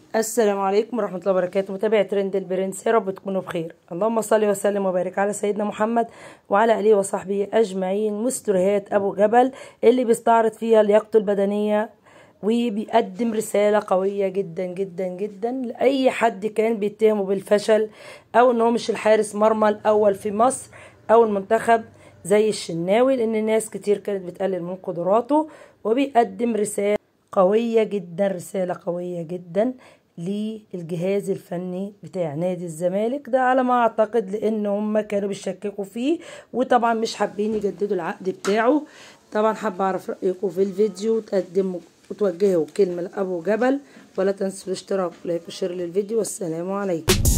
السلام عليكم ورحمة الله وبركاته متابعي ترند البرنس يا رب تكونوا بخير اللهم صل وسلم وبارك على سيدنا محمد وعلى آله وصحبه أجمعين مسترهات أبو جبل اللي بيستعرض فيها لياقته البدنية وبيقدم رسالة قوية جدا جدا جدا لأي حد كان بيتهمه بالفشل أو إن هو مش الحارس مرمى الأول في مصر أو المنتخب زي الشناوي لأن ناس كتير كانت بتقلل من قدراته وبيقدم رسالة قوية جدا رسالة قوية جدا للجهاز الفني بتاع نادي الزمالك ده على ما اعتقد لان هم كانوا بيشككوا فيه وطبعا مش حابين يجددوا العقد بتاعه طبعا حابه اعرف رايكم في الفيديو وتقدموا وتوجهوا كلمه لابو جبل ولا تنسوا الاشتراك ولايك وشير للفيديو والسلام عليكم